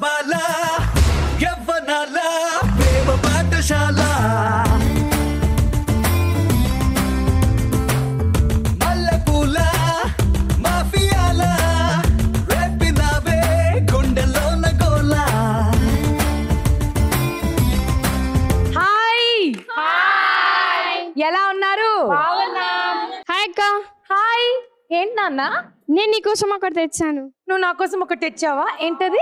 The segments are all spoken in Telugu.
వనమాల యవ్వనాల ప్రేమ పాఠశాల మల్లెపూల మాఫియాల రేపినావే గుండెలోన గోలా హాయ్ ఎలా ఉన్నారు హాయ్ అక్క హాయ్ ఏంటి నాన్న నేను నీకోసం ఒకటి తెచ్చాను నువ్వు నా కోసం ఒకటి తెచ్చావా ఏంటది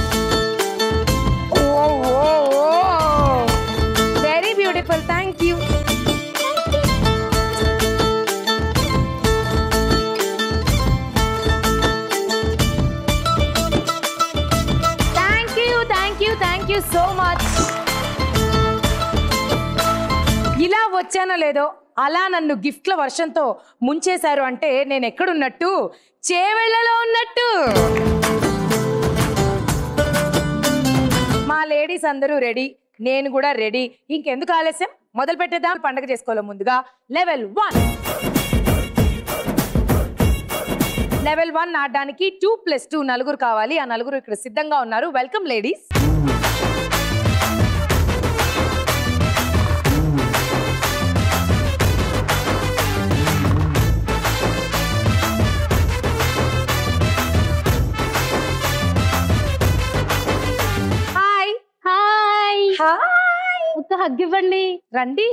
very beautiful thank you thank you thank you thank you so much ఇలా వచ్చానో లేదో అలా నన్ను గిఫ్ట్ల వర్షంతో ముంచేశారు అంటే నేను ఎక్కడున్నట్టు చేవెళ్లలో ఉన్నట్టు మా లేడీస్ అందరూ రెడీ నేను కూడా రెడీ ఇంకెందుకు ఆలస్యం మొదలు పెట్టేద్దాం పండగ చేసుకోవాలి ముందుగా లెవెల్ వన్ లెవెల్ వన్ ఆడడానికి టూ ప్లస్ టూ నలుగురు కావాలి ఆ నలుగురు ఇక్కడ సిద్ధంగా ఉన్నారు welcome ladies hi hi hi ఒక హగ్ ఇవ్వండి రండి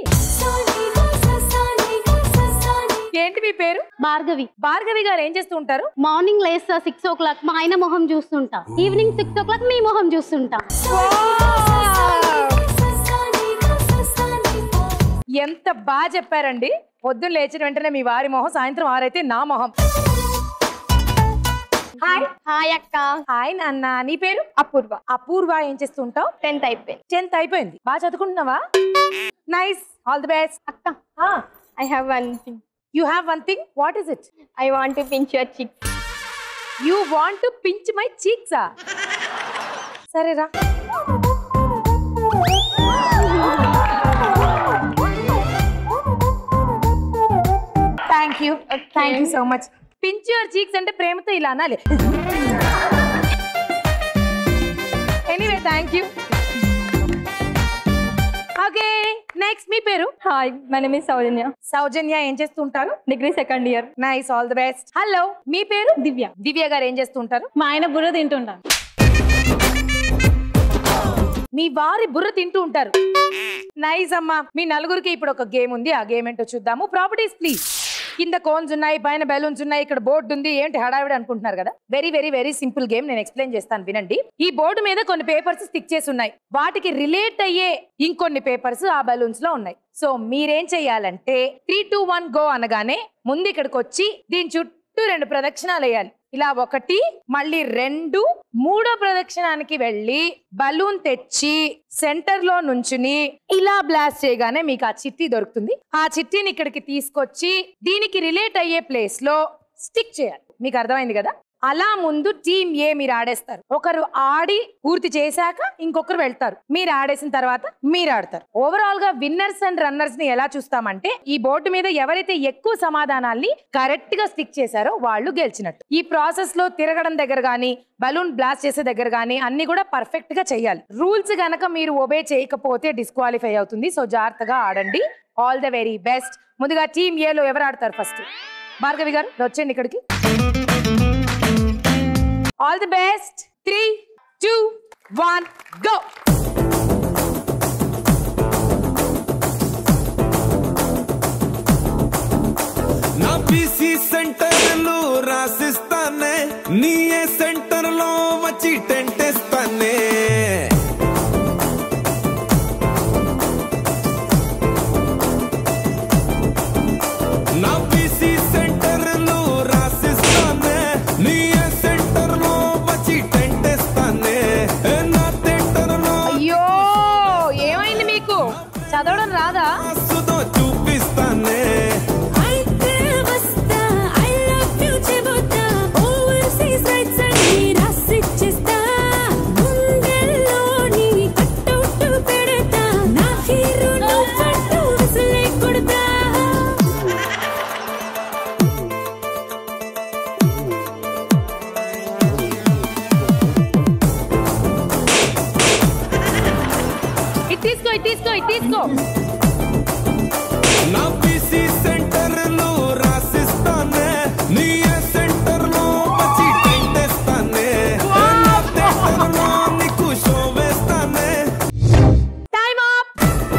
ఏంటి మీ పేరు భార్గవి భార్గవి గారు ఏం చేస్తూ ఉంటారు మార్నింగ్ లేస్తా సిక్స్ ఓ క్లాక్ మా ఆయన మొహం చూస్తుంటా ఈవినింగ్ సిక్స్ ఓ క్లాక్ మీ మొహం చూస్తుంటా ఎంత బాగా చెప్పారండి పొద్దున్న లేచిన వెంటనే మీ వారి మొహం సాయంత్రం ఆరైతే నా మొహం హాయ్ హాయ్ అక్క హాయ్ నాన్న నీ పేరు అపూర్వ అపూర్వ ఏం చేస్తూ ఉంటావు టెన్త్ అయిపోయింది టెన్త్ అయిపోయింది బాగా చదువుకుంటున్నావా నైస్ ఆల్ ది బెస్ట్ అక్క I have one thing you have one thing what is it I want to pinch your cheek you want to pinch my చీక్సా సరేరా thank you thank you so much pinch your cheeks అంటే ప్రేమతో ఇలా అనాలి anyway thank you okay next మీ పేరు hi my name is Soujanya Soujanya ఏం చేస్తుంటారు degree second year nice all the best hello మీ పేరు దివ్య దివ్య గారు ఏం చేస్తుంటారు మా ఆయన బుర్ర తింటుంటాను మీ వారి బుర్ర తింటూ ఉంటారు నైస్ అమ్మా మీ నలుగురికి ఇప్పుడు ఒక గేమ్ ఉంది ఆ గేమ్ ఏంటో చూద్దాము ప్రాపర్టీస్ ప్లీజ్ కింద కోన్స్ ఉన్నాయి పైన బెలూన్స్ ఉన్నాయి ఇక్కడ బోర్డు ఉంది ఏంటి హడావిడి అనుకుంటున్నారు కదా very very very simple game నేను ఎక్స్ప్లెయిన్ చేస్తాను వినండి ఈ బోర్డు మీద కొన్ని పేపర్స్ స్టిక్ చేసి ఉన్నాయి వాటికి రిలేట్ అయ్యే ఇంకొన్ని పేపర్స్ ఆ బెలూన్స్ లో ఉన్నాయి సో మీరేం చెయ్యాలంటే త్రీ టూ వన్ గో అనగానే ముందు ఇక్కడికి వచ్చి దీని చుట్టూ రెండు ప్రదక్షిణాలు వేయాలి ఇలా ఒకటి మళ్ళీ రెండు మూడో ప్రదక్షిణానికి వెళ్ళి బలూన్ తెచ్చి సెంటర్ లో నుంచుని ఇలా బ్లాస్ట్ చేయగానే మీకు ఆ చిట్టి దొరుకుతుంది ఆ చిట్టిని ఇక్కడికి తీసుకొచ్చి దీనికి రిలేట్ అయ్యే ప్లేస్ లో స్టిక్ చేయాలి మీకు అర్థమైంది కదా అలా ముందు టీమ్ ఏ మీరు ఆడేస్తారు ఒకరు ఆడి పూర్తి చేశాక ఇంకొకరు వెళ్తారు మీరు ఆడేసిన తర్వాత మీరు ఆడతారు ఓవరాల్ గా విన్నర్స్ అండ్ రన్నర్స్ ని ఎలా చూస్తామంటే ఈ బోర్డు మీద ఎవరైతే ఎక్కువ సమాధానాల్ని కరెక్ట్ గా స్టిక్ చేశారో వాళ్ళు గెలిచినట్టు ఈ ప్రాసెస్ లో తిరగడం దగ్గర గానీ బలూన్ బ్లాస్ట్ చేసే దగ్గర గానీ అన్ని కూడా పర్ఫెక్ట్ గా చేయాలి రూల్స్ గనక మీరు ఒబే చేయకపోతే డిస్క్వాలిఫై అవుతుంది సో జాగ్రత్తగా ఆడండి ఆల్ ద వెరీ బెస్ట్ ముందుగా టీమ్ ఏలో ఎవరు ఆడతారు ఫస్ట్ భార్గవి గారు వచ్చేయండి ఇక్కడికి all the best three two one go నా బీసీ సెంటర్లు రాసిస్తానే నీ ఏ సెంటర్ లో వచ్చి టెంట్ ఇస్తానే నా బీసీ సెంటర్లు రాసిస్తానే నీ ఏ సెంటర్ లో వచ్చి టెంట్ ఇస్తానే ఏ నా సెంటర్ లో అయ్యో ఏమైంది మీకు చదవడం రాదా సుతో చూపిస్తానే అయితే వస్తా I తీసుకో తీసుకో తీసుకో నా బీసీ సెంటర్లు రాసిస్తానే నీ సెంటర్ లో వచ్చి టెంటేస్తానే నా థియేటర్లో నీకు షో వేస్తానే టైమ్ అప్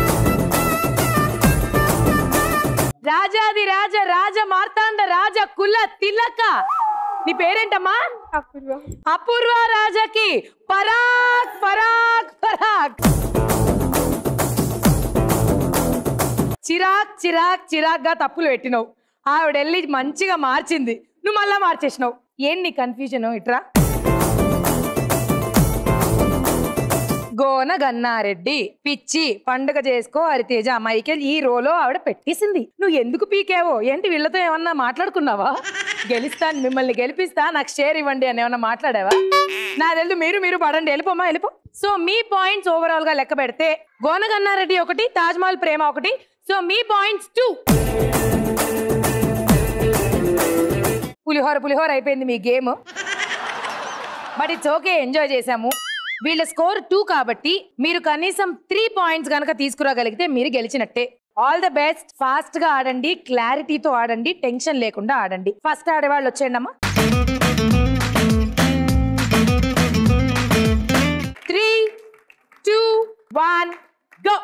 రాజాది రాజ రాజ మార్తాండ రాజ కుల తిలక నీ పేరేంటమ్మా అపూర్వ అపూర్వ రాజాకి పరాక్ పరాక్ పరాక్ చిరాక్ చిరాక్ చిరాక్ గా తప్పులు పెట్టినావు ఆవిడ వెళ్ళి మంచిగా మార్చింది నువ్వు మళ్ళా మార్చేసినావు ఏం నీ కన్ఫ్యూజన్ ఇట్రా గోన గన్నారెడ్డి పిచ్చి పండుగ చేసుకో హరితేజ మైకేల్ ఈ రోలో ఆవిడ పెట్టేసింది నువ్వు ఎందుకు పీకావో ఏంటి వీళ్ళతో ఏమన్నా మాట్లాడుకున్నావా గెలుస్తాను మిమ్మల్ని గెలిపిస్తా నాకు షేర్ ఇవ్వండి అని ఏమన్నా మాట్లాడావా నా తెలుసు మీరు మీరు పడండి వెళ్ళిపోమా వెళ్ళిపో సో మీ పాయింట్స్ ఓవరాల్ గా లెక్క పెడితే గోన గన్నారెడ్డి ఒకటి తాజ్ మహల్ ప్రేమ ఒకటి సో మీ పాయింట్స్ టూ పులిహోర పులిహోర అయిపోయింది మీ game but it's okay enjoy చేశాము వీళ్ళ స్కోర్ టూ కాబట్టి మీరు కనీసం త్రీ పాయింట్స్ కనుక తీసుకురాగలిగితే మీరు గెలిచినట్టే ఆల్ ద బెస్ట్ ఫాస్ట్ గా ఆడండి క్లారిటీతో ఆడండి టెన్షన్ లేకుండా ఆడండి ఫస్ట్ ఆడేవాళ్ళు వచ్చేయండి అమ్మా త్రీ టూ వన్ గో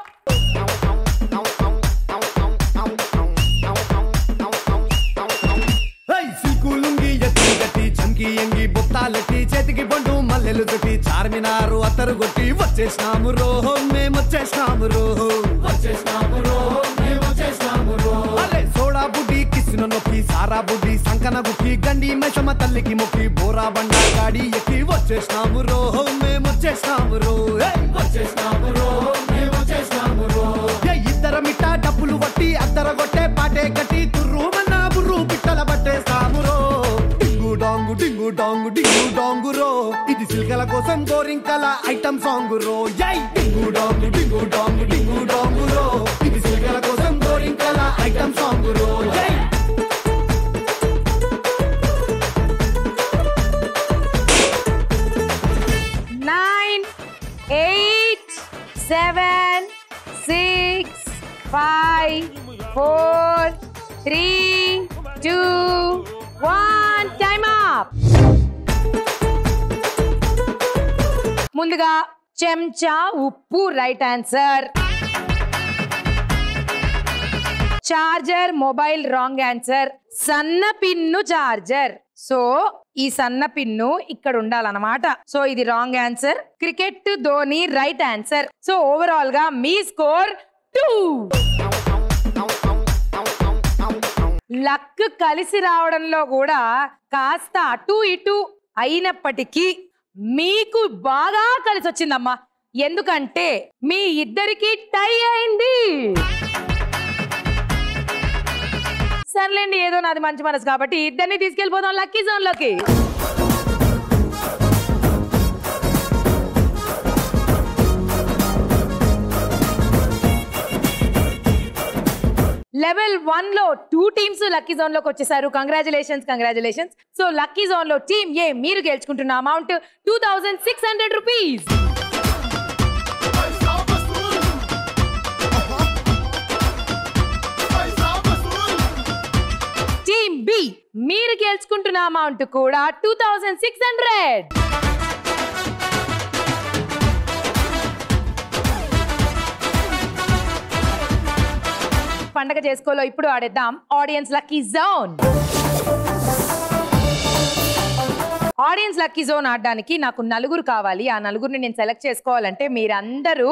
హై సిల్కులుంగి ఎత్తి గట్టి చంకి ఎంగి బొత్తాలెట్టి చేతికి బండు మల్లెలు తొట్టి చార్మినారు అత్తరు కొట్టి వచ్చేసినాము రోహో మేము వచ్చేసినాము రోహో వచ్చేసినాము రోహో మేము వచ్చేసినాము రోహో అరే సోడా బుడ్డి కిసిన నొక్కి సారా బుడ్డి సంకన గుక్కి గండి మెషమ తల్లికి మొక్కి బోరా బండ గాడి ఎక్కి వచ్చేసినాము రోహో మేము వచ్చేసినాము రో ఏయ్! వచ్చేసినాము రోహో మేము వచ్చేసినాము రో ఏ ఇద్దర మిట్ట డబ్బులు వట్టి అద్దర కొట్టే పాటే కట్టి తుర్రు మన్నా బుర్రు పిట్టల పట్టేస్తాము రో డింగు డాంగు డింగు డాంగు డింగు డాంగు రో ఇది సిల్కల కోసం గోరింకల ఐటమ్ సాంగ్ రో యై డింగు డాంగు డింగు డాంగు డింగు డాంగు రో ఇది సిల్కల కోసం గోరింకల ఐటమ్ సాంగ్ రో యై nine, eight, seven, six, five, four, three, two, one. Time up. ముందుగా చెంచా ఉప్పు right answer charger mobile wrong answer సన్న పిన్ను చార్జర్ సో ఈ సన్న పిన్ను ఇక్కడ ఉండాలన్నమాట సో ఇది wrong answer cricket Dhoni right answer so overall గా మీ స్కోర్ టూ లక్ కలిసి రావడంలో కూడా కాస్త అటు ఇటు అయినప్పటికీ మీకు బాగా కలిసి వచ్చిందమ్మా ఎందుకంటే మీ ఇద్దరికి టై అయింది సర్లేండి ఏదో నాది మంచి మనసు కాబట్టి ఇద్దరిని తీసుకెళ్ళిపోదాం లక్కీ జోన్ లోకి లెవెల్ వన్ లో టూ టీమ్స్ లక్కీ జోన్ లోకి వచ్చేసారు congratulations congratulations so lucky zone లో టీమ్ ఏ మీరు గెలుచుకుంటున్న amount two thousand six hundred rupees team B మీరు గెలుచుకుంటున్న అమౌంట్ కూడా టూ థౌసండ్ సిక్స్ హండ్రెడ్ పండగ చేసుకోలో ఇప్పుడు ఆడేద్దాం audience lucky zone audience lucky zone ఆడడానికి నాకు నలుగురు కావాలి ఆ నలుగురిని నేను సెలెక్ట్ చేసుకోవాలంటే మీరందరూ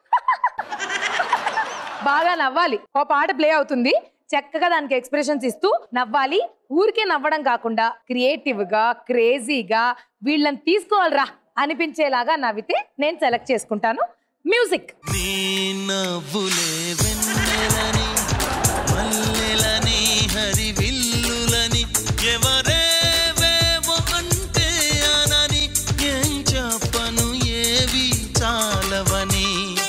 బాగా నవ్వాలి ఓ పాట ప్లే అవుతుంది చక్కగా దానికి ఎక్స్ప్రెషన్స్ ఇస్తూ నవ్వాలి ఊరికే నవ్వడం కాకుండా క్రియేటివ్ గా క్రేజీగా వీళ్ళని తీసుకోవాలరా అనిపించేలాగా నవ్వితే నేను సెలెక్ట్ చేసుకుంటాను మ్యూజిక్ నీ నవ్వులే వెన్నెలని మల్లెలని హరివిల్లులని ఎవరేవేవో అంటే అనని ఏం చెప్పను ఏవి చాలవని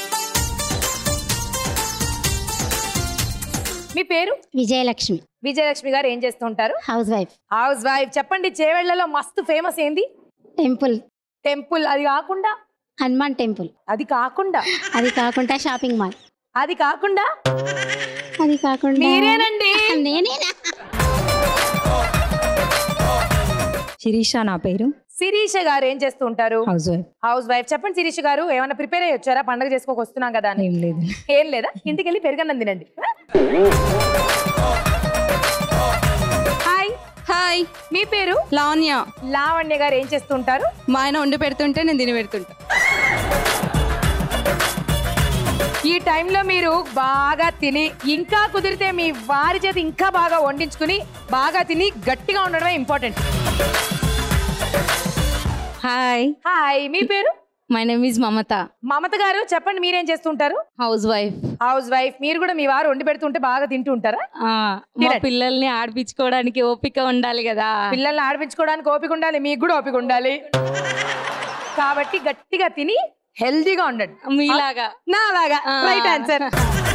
మీ పేరు విజయలక్ష్మి విజయలక్ష్మి గారు ఏం చేస్తూ ఉంటారు హౌస్ వైఫ్ హౌస్ వైఫ్ చెప్పండి చేవెళ్లలో మస్తు ఫేమస్ ఏంది టెంపుల్ టెంపుల్ అది కాకుండా హనుమాన్ టెంపుల్ అది కాకుండా అది కాకుండా షాపింగ్ మాల్ అది కాకుండా అది కాకుండా మీరేనండి నేనేనా శిరీష నా పేరు శిరీష గారు ఏం చేస్తూ ఉంటారు హౌస్ వైఫ్ హౌస్ వైఫ్ చెప్పండి శిరీష గారు ఏమైనా ప్రిపేర్ అయ్యి వచ్చారా పండగ చేసుకోక వస్తున్నాం కదా అని ఏం లేదు ఏం లేదా ఇంటికి వెళ్ళి పెరగన్నం తినండి హాయ్ హాయ్ మీ పేరు లావణ్య లావణ్య గారు ఏం చేస్తూ ఉంటారు మా ఆయన వండి పెడుతుంటే నేను తిని పెడుతుంటా ఈ టైంలో మీరు బాగా తిని ఇంకా కుదిరితే మీ వారి చేతి ఇంకా బాగా వండించుకుని బాగా తిని గట్టిగా ఉండడమే ఇంపార్టెంట్ హాయ్ హాయ్ మీ పేరు my name is Mamata Mamata గారు చెప్పండి మీరేం చేస్తుంటారు హౌస్ వైఫ్ హౌస్ వైఫ్ మీరు కూడా మీ వారు వండి పెడుతుంటే బాగా తింటూ ఉంటారా మా తినండి. పిల్లల్ని ఆడిపించుకోవడానికి ఓపిక ఉండాలి కదా పిల్లల్ని ఆడిపించుకోవడానికి ఓపిక ఉండాలి మీకు కూడా ఓపిక ఉండాలి కాబట్టి గట్టిగా తిని హెల్దీగా ఉండండి మీలాగా నా అలాగా ఆ. రైట్ ఆన్సర్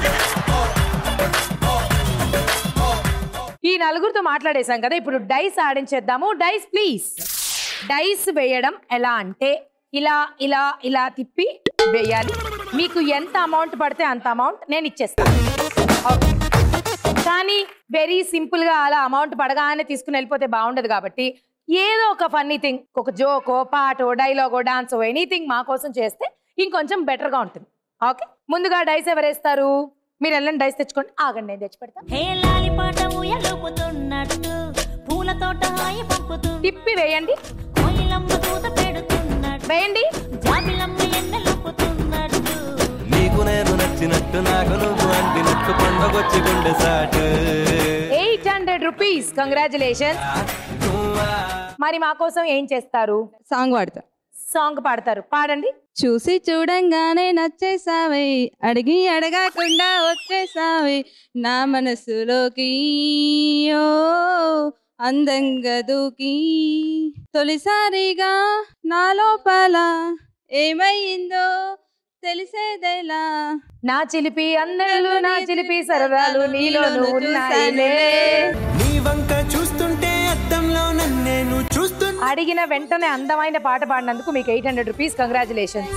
ఈ నలుగురితో మాట్లాడేశాం కదా ఇప్పుడు డైస్ ఆడించేద్దాము డైస్ ప్లీజ్ డైస్ వేయడం ఎలా అంటే ఇలా ఇలా ఇలా తిప్పి వేయాలి మీకు ఎంత అమౌంట్ పడితే అంత అమౌంట్ నేను ఇచ్చేస్తాను Okay. కానీ వెరీ సింపుల్ గా అలా అమౌంట్ పడగానే తీసుకుని వెళ్ళిపోతే బాగుండదు కాబట్టి ఏదో ఒక ఫన్నీ థింగ్ ఒక జోకో పాటో డైలాగో డాన్సో ఎనీథింగ్ మా కోసం చేస్తే ఇంకొంచెం better గా ఉంటుంది ఓకే ముందుగా డైస్ ఎవరేస్తారు మీరు వెళ్ళండి డైస్ తెచ్చుకోండి ఆగండి నేను తెచ్చి పెడతా హే లాలిపాట ఊయలుపుతున్నట్టు పూల తోట హాయి పంపుతూ తిప్పి వేయండి కోయిలమ్మ కూత పెడుతున్నట్టు వేయండి జాబిలమ్మ ఎండలుపుతున్నట్టు నీకు నేను నచ్చినట్టు నాకు నువ్వు అందినట్టు పండగొచ్చి గుండె సాటు ఎయిట్ హండ్రెడ్ రూపీస్ కంగ్రాచులేషన్ మరి మా కోసం ఏం చేస్తారు సాంగ్ పాడతా సాంగ్ పాడతారు పాడండి చూసి చూడంగానే నచ్చేసావే అడిగి అడగకుండా వచ్చేసావే నా మనసులోకి ఓ అందంగా దూకి తొలిసారిగా నా లోపల ఏమైందో తెలిసేదేలా నా చిలిపి అందరిలో నా చిలిపి సరదాలు నీలోను ఉన్నాయిలే నీ వంక చూస్తుంటే అద్దంలో నన్నేను చూస్తు అడిగిన వెంటనే అందమైన పాట పాడినందుకు మీకు eight hundred rupees congratulations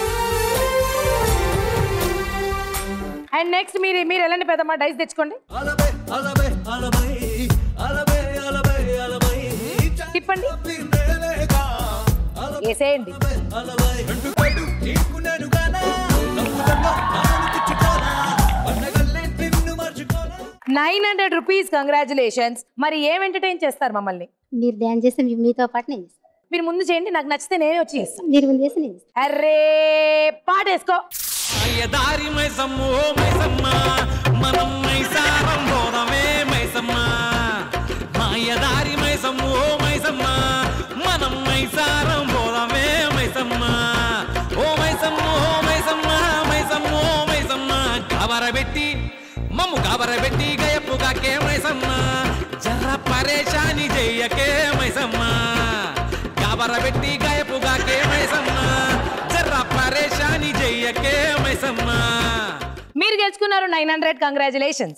and next మీరు మీరు వెళ్ళండి పెద్దమ్మ డైస్ తెచ్చుకోండి అలబై అలబై అలబై అలబై అలబై అలబై తిప్పండి నేనేగా వేసేయండి అలబై రెండు కళ్ళు తీసుకున్నాను గానా నవ్వుతున్నా నాను పిచ్చుకోనా పండగల్లే నిన్ను మర్చిపోనా నైన్ హండ్రెడ్ రూపీస్ కంగ్రాచులేషన్స్ మరి ఏం ఎంటర్టైన్ చేస్తారు మమ్మల్ని మీరు డ్యాన్స్ చేస్తే మీ- మీతో పాటు నేను చేస్తాను మీరు ముందు చేయండి నాకు నచ్చితే నేనే వచ్చి చేస్తాను మీరు ముందు చేస్తే నేను చేస్తాను అర్రే పాట వేసుకో దారి మైసమ్మ ఓ మైసమ్మ మనం మైసారం పోదమే మైసమ్మ మాయదారి మైసమ్మ ఓ మైసమ్మ మనం మైసారం పోదమే మైసమ్మ ఓ మైసమ్మ ఓ మైసమ్మ మైసమ్మ ఓ మైసమ్మ కవరబెట్టి మమ్ము కవరబెట్టి గయప్పుగాకే మైసమ్మ జర్ర పరేషాని చెయ్యకే మైసమ్మ కవరబెట్టి గయప్పుగాకే మైసమ్మ జర్ర పరేషాని చెయ్యకే మైసమ్మ మీరు గెలుచుకున్నారు nine hundred congratulations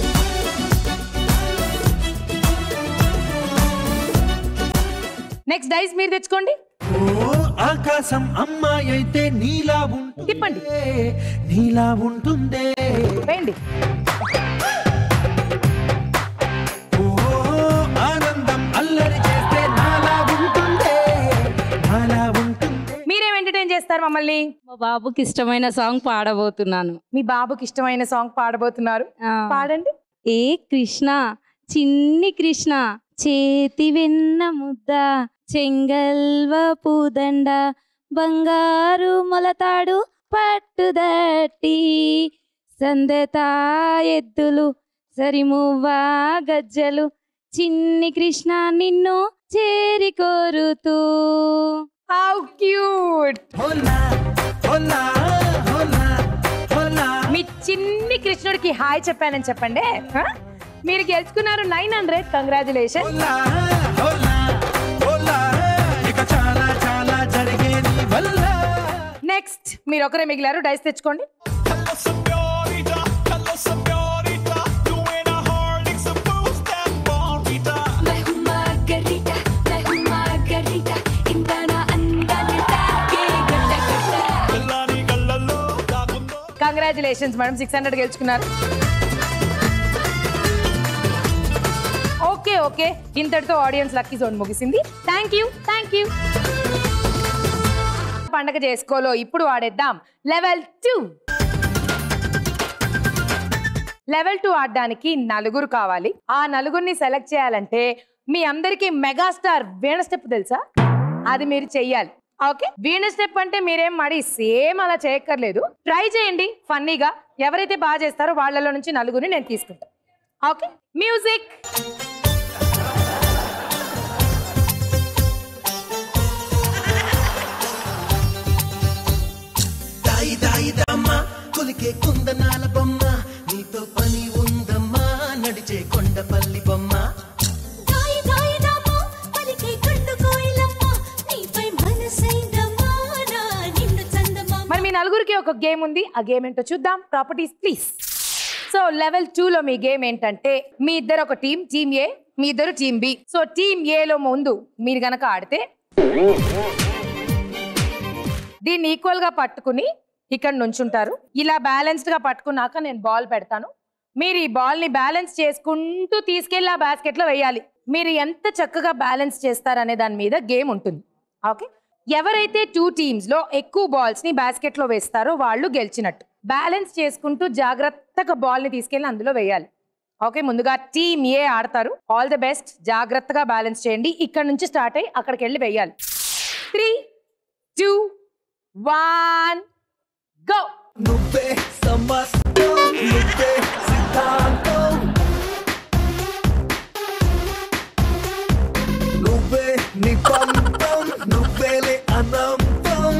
next dice మీరు తెచ్చుకోండి ఓ ఆకాశం అమ్మాయి అయితే నీలా తిప్పండి ఉంటుందే నీలా ఉంటుందే వేయండి ఓ ఆనందం అల్లరి చేస్తే నాలా ఉంటుందే నాలా ఉంటుందే మీరేం ఎంటర్టైన్ చేస్తారు మమ్మల్ని మా బాబుకి ఇష్టమైన సాంగ్ పాడబోతున్నాను మీ బాబుకి ఇష్టమైన సాంగ్ పాడబోతున్నారు ఆ. పాడండి ఏ కృష్ణ చిన్ని కృష్ణ చేతి వెన్న ముద్ద చెంగల్వ పూదండ బంగారు మొలతాడు పట్టుదట్టి సందతా ఎద్దులు సరిమువ్వా గజ్జలు చిన్ని కృష్ణ నిన్ను చేరి కోరుతూ హౌ క్యూట్ హోలా హోలా హోలా హోలా మీ చిన్ని కృష్ణుడికి హాయ్ చెప్పానని చెప్పండి హ? మీరు గెలుచుకున్నారు నైన్ హండ్రెడ్ కంగ్రాచులేషన్ హోలా హోలా హోలా ఇక చాలా చాలా జరిగే నీ వల్ల నెక్స్ట్ మీరు ఒకరే మిగిలారు డైస్ తెచ్చుకోండి కంగ్రాచులేషన్స్ మేడం సిక్స్ హండ్రెడ్ గెలుచుకున్నారు ఓకే ఓకే ఇంతటితో ఆడియన్స్ లక్కీ జోన్ ముగిసింది థ్యాంక్ యూ థ్యాంక్ యూ పండగ చేసుకోలో ఇప్పుడు ఆడేద్దాం లెవెల్ టూ లెవెల్ టూ ఆడడానికి నలుగురు కావాలి ఆ నలుగురిని సెలెక్ట్ చేయాలంటే మీ అందరికీ మెగాస్టార్ వీణ స్టెప్ తెలుసా అది మీరు చెయ్యాలి ఓకే వీణ స్టెప్ అంటే మీరేం మరి సేమ్ అలా చేయక్కర్లేదు ట్రై చేయండి ఫన్నీగా ఎవరైతే బాగా చేస్తారో వాళ్ళలో నుంచి నలుగురిని నేను తీసుకుంటాను ఓకే మ్యూజిక్ దాయి దాయి దమ్మ కొలికే కుందనాల బొమ్మ నీతో పని ఉందమ్మా నడిచే కొండపల్లి బొమ్మ దాయి దాయి రామా పలికే కట్టు కోయిలమ్మ నీపై మనసైందమ్మా నా నిన్ను చందమామ మరి మీ నలుగురికి ఒక గేమ్ ఉంది ఆ గేమ్ ఏంటో చూద్దాం ప్రాపర్టీస్ ప్లీజ్ సో లెవెల్ లో మీ గేమ్ ఏంటంటే మీ ఇద్దరు ఒక టీం టీమ్ ఏ మీ ఇద్దరు టీమ్ బి సో టీమ్ ఏలో ముందు మీరు గనక ఆడితే దీన్ని ఈక్వల్ గా పట్టుకుని ఇక్కడ నుంచుంటారు ఇలా బ్యాలెన్స్డ్ గా పట్టుకున్నాక నేను బాల్ పెడతాను మీరు ఈ బాల్ ని బ్యాలెన్స్ చేసుకుంటూ తీసుకెళ్ళి ఆ బాస్కెట్ లో వేయాలి మీరు ఎంత చక్కగా బ్యాలెన్స్ చేస్తారనే దాని మీద గేమ్ ఉంటుంది ఓకే ఎవరైతే టూ టీమ్స్ లో ఎక్కువ బాల్స్ ని బాస్కెట్ లో వేస్తారో వాళ్ళు గెలిచినట్టు బ్యాలెన్స్ చేసుకుంటూ జాగ్రత్తగా బాల్ ని తీసుకెళ్ళి అందులో వేయాలి ఓకే ముందుగా టీమ్ ఏ ఆడతారు ఆల్ ది బెస్ట్ జాగ్రత్తగా బ్యాలెన్స్ చేయండి ఇక్కడ నుంచి స్టార్ట్ అయ్యి అక్కడికి వెళ్ళి వేయాలి త్రీ టూ వన్ గో నువ్వే సమస్తం నువ్వే సిద్ధాంతం నువ్వే నిబంధం నువ్వేలే అనంతం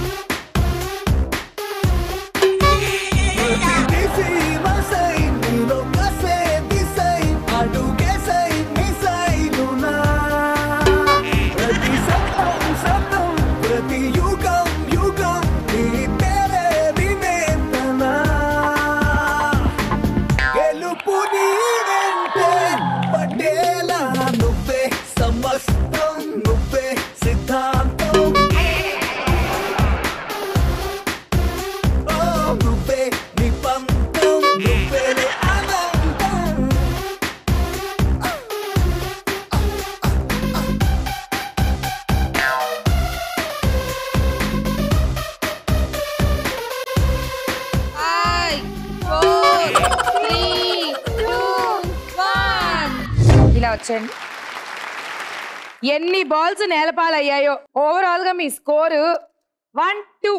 ప్రతిదీ సీమసై నీలొక్కసే దిశై అడుగేసై మిసైలునా ప్రతి శబ్దం శబ్దం ప్రతి యుగం యుగం నీ పేరే వినేతనా గెలుపు నీ వెంటే పడేలా నువ్వే సమస్తం నువ్వే సిద్ధాంతం ఓ నువ్వే నిబంధం నువ్వే అనంతం ఇలా వచ్చేయండి ఎన్ని బాల్స్ నేలపాలయ్యాయో ఓవరాల్ గా మీ స్కోరు వన్ టూ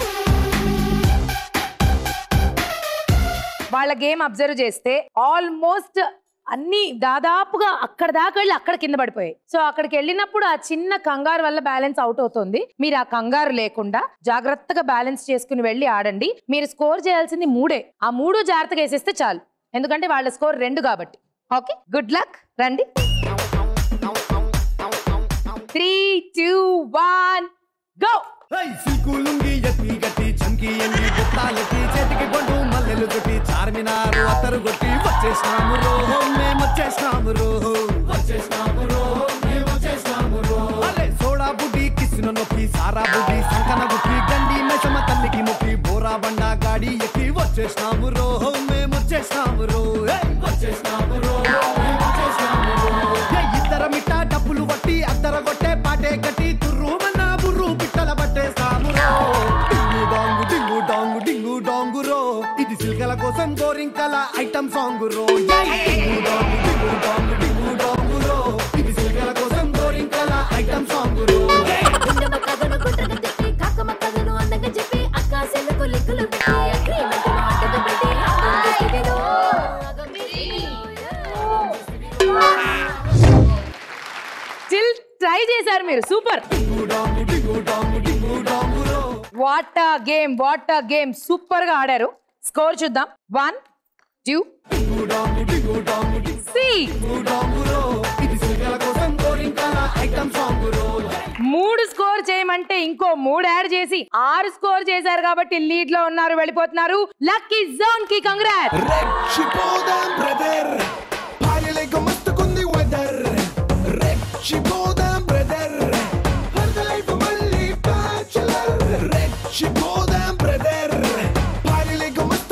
వాళ్ళ గేమ్ అబ్జర్వ్ చేస్తే ఆల్మోస్ట్ అన్ని దాదాపుగా అక్కడ దాకా వెళ్ళి అక్కడ కింద పడిపోయాయి సో అక్కడికి వెళ్ళినప్పుడు ఆ చిన్న కంగారు వల్ల బ్యాలెన్స్ అవుట్ అవుతుంది మీరు ఆ కంగారు లేకుండా జాగ్రత్తగా బ్యాలెన్స్ చేసుకుని వెళ్ళి ఆడండి మీరు స్కోర్ చేయాల్సింది మూడే ఆ మూడు జాగ్రత్తగా వేసేస్తే చాలు ఎందుకంటే వాళ్ళ స్కోర్ రెండు కాబట్టి ఓకే గుడ్ లక్ రండి three two one go silk lungi ఎత్తి గట్టి చంకి ఎంగి బుట్టాలెత్తి చేతికి పండు మల్లెలు కొట్టి చార్మినారు అత్తరు కొట్టి వచ్చేసినాము రోహో మేము వచ్చేసినాము రోహో వచ్చేసినాము రోహో మేము వచ్చేసినాము రోహో అరే సోడా బుడ్డి కిసిన నొక్కి సారా బుడ్డి సంకన బుక్కి గండి మెసమ తల్లికి మొక్కి బోరా బండ గాడి ఎక్కి వచ్చేసినాము రోహో మేము వచ్చేసినాము రో ఏయ్! వచ్చేసినాము రోహో మేము వచ్చేసినాము రో ఏయ్! ఇద్దర మిట్ట డబ్బులు వట్టి అద్దర కొట్టే పాటే కట్టి తుర్రు మన్నా బుర్రు పిట్టల పట్టేస్తాము రో డింగు డాంగు డింగు డాంగు డింగు డాంగు రో ఇది సిల్కల కోసం గోరింకల ఐటమ్ సాంగ్ రో ఏయ్! డింగు డాంగు డింగు డాంగు డింగు డాంగు రో ఇది సిల్కల కోసం గోరింకల ఐటమ్ సాంగ్ రో ఏయ్! గుండెమ కథను గుట్టను తిప్పి కాకమ్మ కథను అందంగా చెప్పి అక్క సెల్లకు లిక్కులు పెట్టి అగ్రిమెంట్ను అడ్డగా పెట్టి అగ్గం పెట్టివిడు. అగ్గం స్టిల్ ట్రై చేశారు మీరు సూపర్ డింగు డాంగు డింగు డాంగు డింగు డాంగు రో what game what game super గా ఆడారు స్కోర్ చూద్దాం వన్ టూ డింగు డాంగు డింగు డాంగు సి డింగు డాంగు రో ఇది సిల్కల కోసం గోరింకల ఐటమ్ సాంగ్ రో మూడు స్కోర్ చేయమంటే ఇంకో మూడు యాడ్ చేసి ఆరు స్కోర్ చేశారు కాబట్టి లీడ్ లో ఉన్నారు వెళ్ళిపోతున్నారు లక్కీ జోన్ కి కంగ్రాట్ రెచ్చిపోదాం బ్రదర్ పాయలేక మస్తుకుంది వెదర్ రెచ్చిపోదాం బ్రదర్ హర్ద లైఫ్ మళ్ళీ బ్యాచులర్ రెచ్చిపోదాం బ్రదర్ పాయలేక మస్తు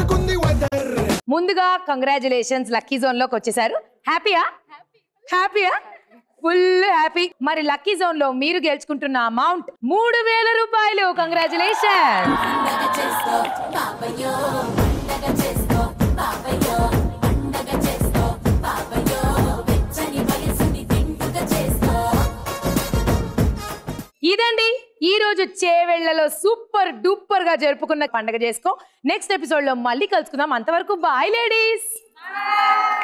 ముందుగా కంగ్రాచులేషన్స్ లక్కీ జోన్ లోకి వచ్చేసారు హ్యాపీయా హ్యాపీయా ఫుల్ హ్యాపీ మరి లక్కీ జోన్ లో మీరు గెలుచుకుంటున్న అమౌంట్ మూడు వేల రూపాయలు కంగ్రాచులేషన్ పండగ చేసుకో బాబయ్యో పండగ చేసుకో బాబయ్యో పండగ చేసుకో బాబయ్యో వెచ్చని వయసుని తింటుగా చేసుకో ఇదండి ఈ రోజు చేవెళ్లలో సూపర్ డూపర్ గా జరుపుకున్న పండగ చేసుకో నెక్స్ట్ ఎపిసోడ్ లో మళ్ళీ కలుసుకుందాం అంతవరకు బాయ్ లేడీస్